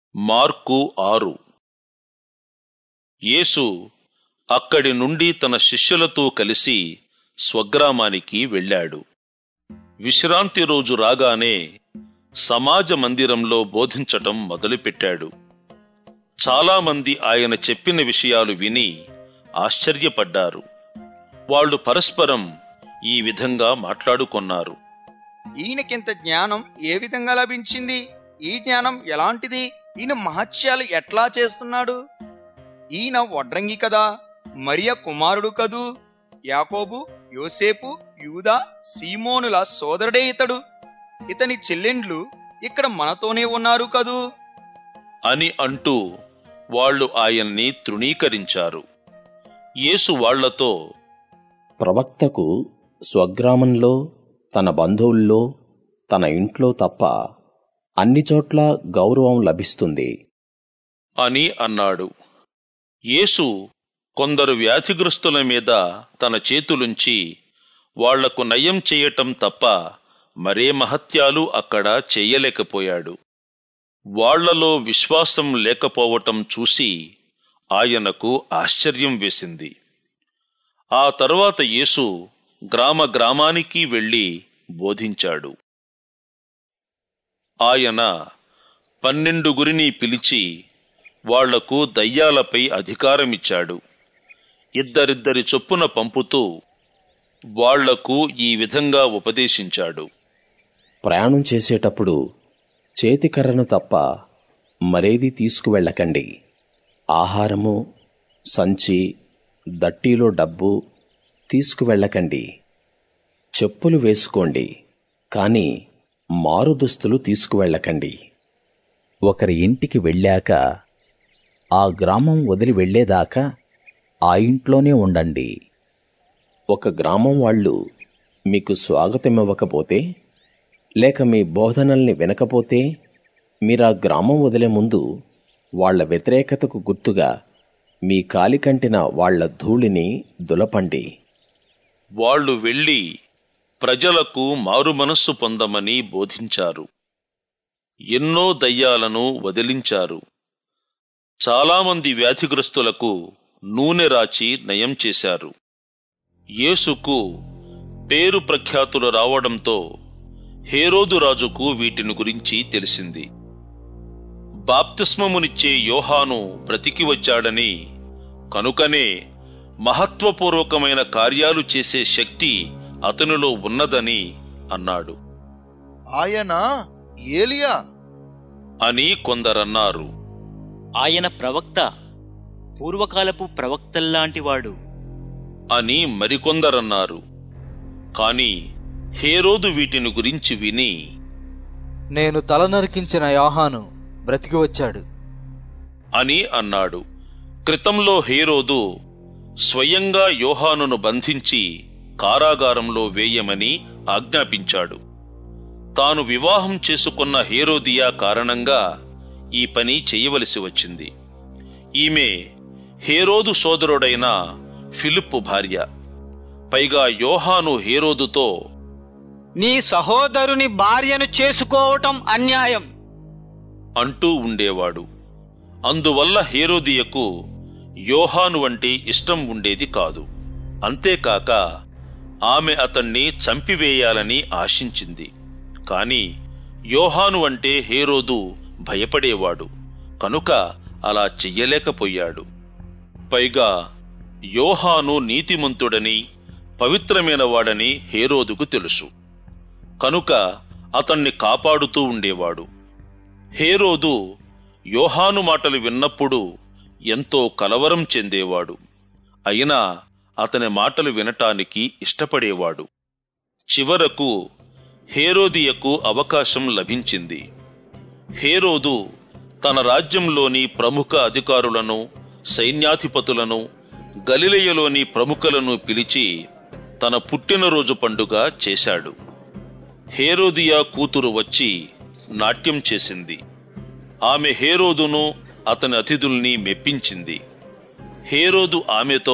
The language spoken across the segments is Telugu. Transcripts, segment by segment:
మార్కు ఆరు యేసు అక్కడి నుండి తన శిష్యులతో కలిసి స్వగ్రామానికి వెళ్ళాడు విశ్రాంతి రోజు రాగానే సమాజ మందిరంలో బోధించటం మొదలుపెట్టాడు చాలామంది ఆయన చెప్పిన విషయాలు విని ఆశ్చర్యపడ్డారు వాళ్ళు పరస్పరం ఈ విధంగా మాట్లాడుకొన్నారు ఈయనకింత జ్ఞానం ఏ విధంగా లభించింది ఈ జ్ఞానం ఎలాంటిది ఈయన మహత్యాలు ఎట్లా చేస్తున్నాడు ఈయన వడ్రంగి కదా మరియ కుమారుడు కదూ యాకోబు యోసేపు యూదా సీమోనుల సోదరుడే ఇతడు ఇతని చెల్లెండ్లు ఇక్కడ మనతోనే ఉన్నారు కదూ అని అంటూ వాళ్ళు ఆయన్ని తృణీకరించారు యేసు వాళ్లతో ప్రవక్తకు స్వగ్రామంలో తన బంధువుల్లో తన ఇంట్లో తప్ప అన్ని చోట్ల గౌరవం లభిస్తుంది అని అన్నాడు యేసు కొందరు వ్యాధిగ్రస్తుల మీద తన చేతులుంచి వాళ్లకు నయం చేయటం తప్ప మరే మహత్యాలు అక్కడ చేయలేకపోయాడు వాళ్లలో విశ్వాసం లేకపోవటం చూసి ఆయనకు ఆశ్చర్యం వేసింది ఆ తరువాత యేసు గ్రామ గ్రామానికి వెళ్ళి బోధించాడు ఆయన పన్నెండుగురిని పిలిచి వాళ్లకు దయ్యాలపై అధికారమిచ్చాడు ఇద్దరిద్దరి చొప్పున పంపుతూ వాళ్లకు ఈ విధంగా ఉపదేశించాడు ప్రయాణం చేసేటప్పుడు చేతికర్రను తప్ప మరేది తీసుకువెళ్ళకండి ఆహారము సంచి దట్టీలో డబ్బు తీసుకువెళ్ళకండి చెప్పులు వేసుకోండి కాని మారు దుస్తులు తీసుకువెళ్ళకండి ఒకరి ఇంటికి వెళ్ళాక ఆ గ్రామం వదిలి వెళ్ళేదాకా ఆ ఇంట్లోనే ఉండండి ఒక గ్రామం వాళ్ళు మీకు స్వాగతమివ్వకపోతే లేక మీ బోధనల్ని వినకపోతే మీరా గ్రామం వదిలే ముందు వాళ్ళ వ్యతిరేకతకు గుర్తుగా మీ కాలికంటిన వాళ్ళ ధూళిని దులపండి వాళ్ళు వెళ్ళి ప్రజలకు మారుమనస్సు పొందమని బోధించారు ఎన్నో దయ్యాలను వదిలించారు చాలామంది వ్యాధిగ్రస్తులకు నూనె రాచి నయం చేశారు యేసుకు పేరు ప్రఖ్యాతులు రావడంతో హేరోదు రాజుకు వీటిని గురించి తెలిసింది బాప్తిస్మమునిచ్చే యోహాను బ్రతికి వచ్చాడని కనుకనే మహత్వపూర్వకమైన కార్యాలు చేసే శక్తి అతనిలో ఉన్నదని అన్నాడు ఆయన ఏలియా అని కొందరన్నారు ఆయన ప్రవక్త పూర్వకాలపు ప్రవక్తల్లాంటివాడు అని మరికొందరన్నారు కాని హేరోదు వీటిని గురించి విని నేను తల నరికించిన యోహాను బ్రతికి వచ్చాడు అని అన్నాడు క్రితంలో హేరోదు స్వయంగా యోహానును బంధించి కారాగారంలో వేయమని ఆజ్ఞాపించాడు తాను వివాహం చేసుకున్న హేరోదియా కారణంగా ఈ పని చేయవలసి వచ్చింది ఈమె హేరోదు సోదరుడైన ఫిలిప్పు భార్య పైగా యోహాను హేరోదుతో నీ సహోదరుని భార్యను చేసుకోవటం అన్యాయం అంటూ ఉండేవాడు అందువల్ల హేరోదియకు యోహాను అంటే ఇష్టం ఉండేది కాదు అంతేకాక ఆమె అతన్ని చంపివేయాలని ఆశించింది కాని యోహాను అంటే హేరోదు భయపడేవాడు కనుక అలా చెయ్యలేకపోయాడు పైగా యోహాను నీతిమంతుడని పవిత్రమైన వాడని హేరోదుకు తెలుసు కనుక అతన్ని కాపాడుతూ ఉండేవాడు హేరోదు యోహాను మాటలు విన్నప్పుడు ఎంతో కలవరం చెందేవాడు అయినా అతని మాటలు వినటానికి ఇష్టపడేవాడు చివరకు హేరోదియకు అవకాశం లభించింది హేరోదు తన రాజ్యంలోని ప్రముఖ అధికారులను సైన్యాధిపతులను గలిలయలోని ప్రముఖులను పిలిచి తన పుట్టినరోజు పండుగ చేశాడు హేరోదియా కూతురు వచ్చి నాట్యం చేసింది ఆమె హేరోదును అతని అతిథుల్ని మెప్పించింది హేరోదు ఆమెతో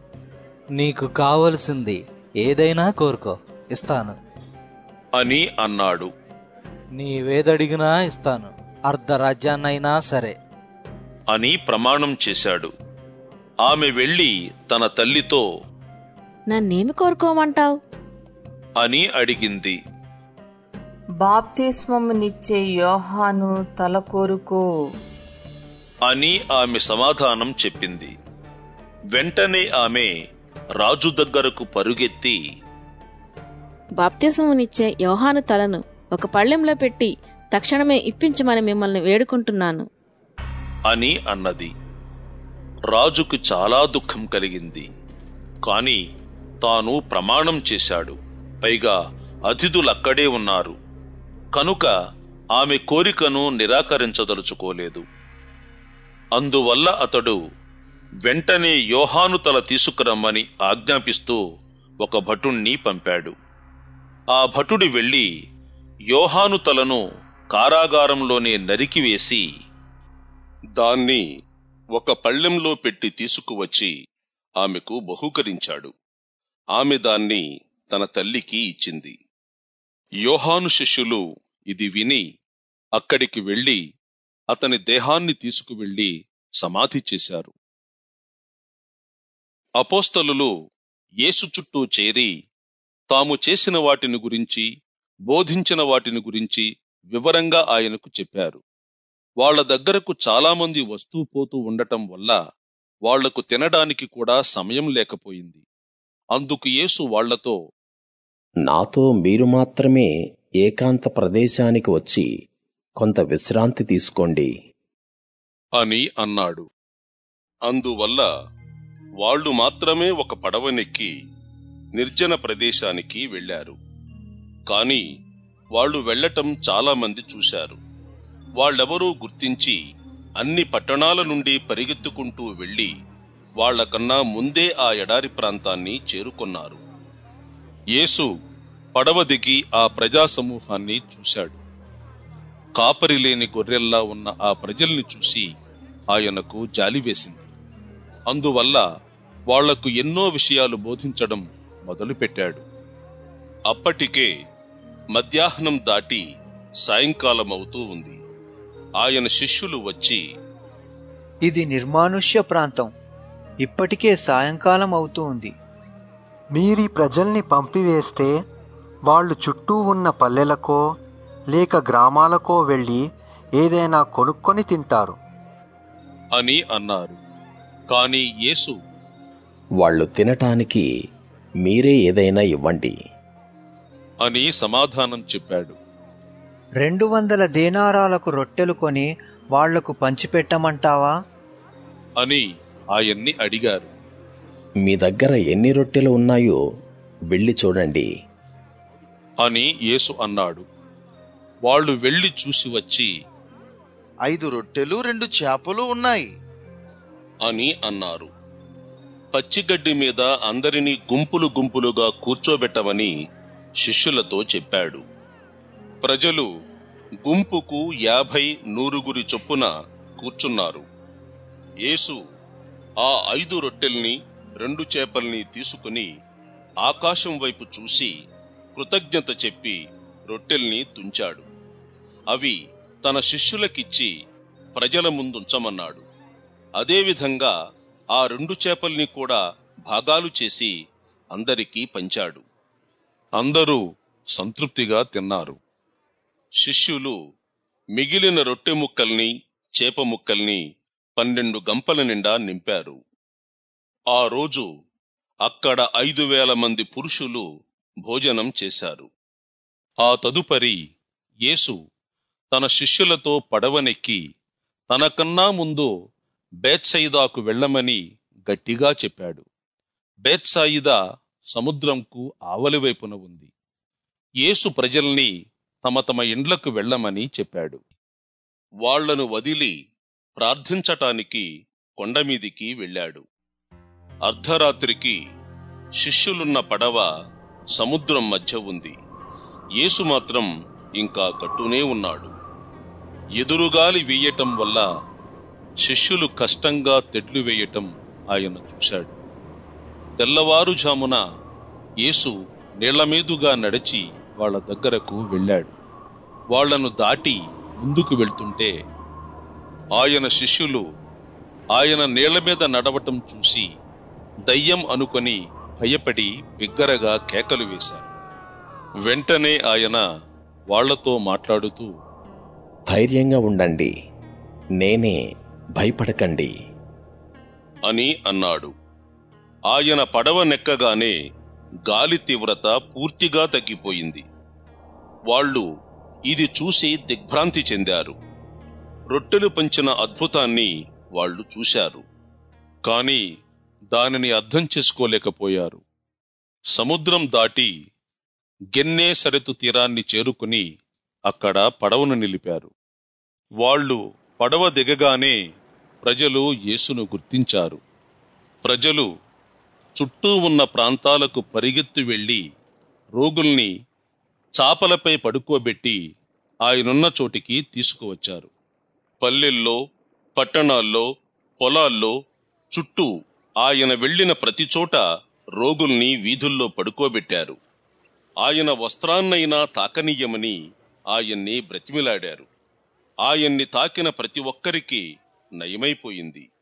నీకు కావలసింది ఏదైనా కోరుకో ఇస్తాను అని అన్నాడు నీవేదడిగినా ఇస్తాను అర్ధరాజ్యాన్నైనా సరే అని ప్రమాణం చేశాడు ఆమె వెళ్ళి తన తల్లితో నన్నేమి కోరుకోమంటావు అని అడిగింది బాప్తిస్మమునిచ్చే యోహాను తల కోరుకో అని ఆమె సమాధానం చెప్పింది వెంటనే ఆమె రాజు దగ్గరకు పరుగెత్తి బాప్తిసమునిచ్చే యోహాను తలను ఒక పళ్ళెంలో పెట్టి తక్షణమే ఇప్పించమని మిమ్మల్ని వేడుకుంటున్నాను అని అన్నది రాజుకు చాలా దుఃఖం కలిగింది కాని తాను ప్రమాణం చేశాడు పైగా అతిథులక్కడే ఉన్నారు కనుక ఆమె కోరికను నిరాకరించదలుచుకోలేదు అందువల్ల అతడు వెంటనే యోహాను తల తీసుకురమ్మని ఆజ్ఞాపిస్తూ ఒక భటుణ్ణి పంపాడు ఆ భటుడి వెళ్లి యోహాను తలను కారాగారంలోనే నరికివేసి దాన్ని ఒక పళ్ళెంలో పెట్టి తీసుకువచ్చి ఆమెకు బహూకరించాడు ఆమె దాన్ని తన తల్లికి ఇచ్చింది యోహాను శిష్యులు ఇది విని అక్కడికి వెళ్లి అతని దేహాన్ని తీసుకువెళ్లి సమాధి చేశారు అపోస్తలులు యేసు చుట్టూ చేరి తాము చేసిన వాటిని గురించి బోధించిన వాటిని గురించి వివరంగా ఆయనకు చెప్పారు వాళ్ళ దగ్గరకు చాలామంది వస్తూ పోతూ ఉండటం వల్ల వాళ్లకు తినడానికి కూడా సమయం లేకపోయింది అందుకు యేసు వాళ్లతో నాతో మీరు మాత్రమే ఏకాంత ప్రదేశానికి వచ్చి కొంత విశ్రాంతి తీసుకోండి అని అన్నాడు అందువల్ల వాళ్ళు మాత్రమే ఒక పడవనెక్కి నిర్జన ప్రదేశానికి వెళ్లారు కాని వాళ్ళు వెళ్లటం చాలా మంది చూశారు వాళ్ళెవరూ గుర్తించి అన్ని పట్టణాల నుండి పరిగెత్తుకుంటూ వెళ్లి వాళ్లకన్నా ముందే ఆ ఎడారి ప్రాంతాన్ని చేరుకొన్నారు యేసు పడవ దిగి ఆ ప్రజా సమూహాన్ని చూశాడు కాపరి లేని గొర్రెల్లా ఉన్న ఆ ప్రజల్ని చూసి ఆయనకు జాలి వేసింది అందువల్ల వాళ్లకు ఎన్నో విషయాలు బోధించడం మొదలుపెట్టాడు అప్పటికే మధ్యాహ్నం దాటి సాయంకాలమవుతూ ఉంది ఆయన శిష్యులు వచ్చి ఇది నిర్మానుష్య ప్రాంతం ఇప్పటికే సాయంకాలం అవుతూ ఉంది మీరీ ప్రజల్ని పంపివేస్తే వాళ్ళు చుట్టూ ఉన్న పల్లెలకో లేక గ్రామాలకో వెళ్ళి ఏదైనా కొనుక్కొని తింటారు అని అన్నారు కాని యేసు వాళ్ళు తినటానికి మీరే ఏదైనా ఇవ్వండి అని సమాధానం చెప్పాడు రెండు వందల దేనారాలకు రొట్టెలు కొని వాళ్లకు పంచిపెట్టమంటావా అని ఆయన్ని అడిగారు మీ దగ్గర ఎన్ని రొట్టెలు ఉన్నాయో వెళ్ళి చూడండి అని యేసు అన్నాడు వాళ్ళు వెళ్లి చూసి వచ్చి ఐదు రొట్టెలు రెండు చేపలు ఉన్నాయి అని అన్నారు పచ్చిగడ్డి మీద అందరినీ గుంపులు గుంపులుగా కూర్చోబెట్టమని శిష్యులతో చెప్పాడు ప్రజలు గుంపుకు యాభై నూరుగురి చొప్పున కూర్చున్నారు యేసు ఆ ఐదు రొట్టెల్ని రెండు చేపల్ని తీసుకుని ఆకాశం వైపు చూసి కృతజ్ఞత చెప్పి రొట్టెల్ని తుంచాడు అవి తన శిష్యులకిచ్చి ప్రజల ముందుంచమన్నాడు అదేవిధంగా ఆ రెండు చేపల్ని కూడా భాగాలు చేసి అందరికీ పంచాడు అందరూ సంతృప్తిగా తిన్నారు శిష్యులు మిగిలిన రొట్టె ముక్కల్ని చేప ముక్కల్ని పన్నెండు గంపల నిండా నింపారు ఆ రోజు అక్కడ ఐదు వేల మంది పురుషులు భోజనం చేశారు ఆ తదుపరి యేసు తన శిష్యులతో పడవనెక్కి తనకన్నా ముందు బేత్సయిదాకు వెళ్ళమని గట్టిగా చెప్పాడు బేత్సాయిదా సముద్రంకు ఆవలివైపున ఉంది యేసు ప్రజల్ని తమ తమ ఇండ్లకు వెళ్ళమని చెప్పాడు వాళ్లను వదిలి ప్రార్థించటానికి కొండమీదికి వెళ్ళాడు అర్ధరాత్రికి శిష్యులున్న పడవ సముద్రం మధ్య ఉంది యేసు మాత్రం ఇంకా కట్టునే ఉన్నాడు ఎదురుగాలి వీయటం వల్ల శిష్యులు కష్టంగా తెడ్లు వేయటం ఆయన చూశాడు తెల్లవారుజామున యేసు నీళ్ల మీదుగా నడిచి వాళ్ళ దగ్గరకు వెళ్ళాడు వాళ్లను దాటి ముందుకు వెళ్తుంటే ఆయన శిష్యులు ఆయన నీళ్ల మీద నడవటం చూసి దయ్యం అనుకొని భయపడి బిగ్గరగా కేకలు వేశారు వెంటనే ఆయన వాళ్లతో మాట్లాడుతూ ధైర్యంగా ఉండండి నేనే భయపడకండి అని అన్నాడు ఆయన పడవ నెక్కగానే గాలి తీవ్రత పూర్తిగా తగ్గిపోయింది వాళ్ళు ఇది చూసి దిగ్భ్రాంతి చెందారు రొట్టెలు పంచిన అద్భుతాన్ని వాళ్ళు చూశారు కాని దానిని అర్థం చేసుకోలేకపోయారు సముద్రం దాటి గెన్నే సరెతు తీరాన్ని చేరుకుని అక్కడ పడవను నిలిపారు వాళ్ళు పడవ దిగగానే ప్రజలు యేసును గుర్తించారు ప్రజలు చుట్టూ ఉన్న ప్రాంతాలకు పరిగెత్తి వెళ్లి రోగుల్ని చాపలపై పడుకోబెట్టి ఆయనున్న చోటికి తీసుకువచ్చారు పల్లెల్లో పట్టణాల్లో పొలాల్లో చుట్టూ ఆయన వెళ్లిన ప్రతి చోట రోగుల్ని వీధుల్లో పడుకోబెట్టారు ఆయన వస్త్రాన్నైనా తాకనీయమని ఆయన్ని బ్రతిమిలాడారు ఆయన్ని తాకిన ప్రతి ఒక్కరికి నయమైపోయింది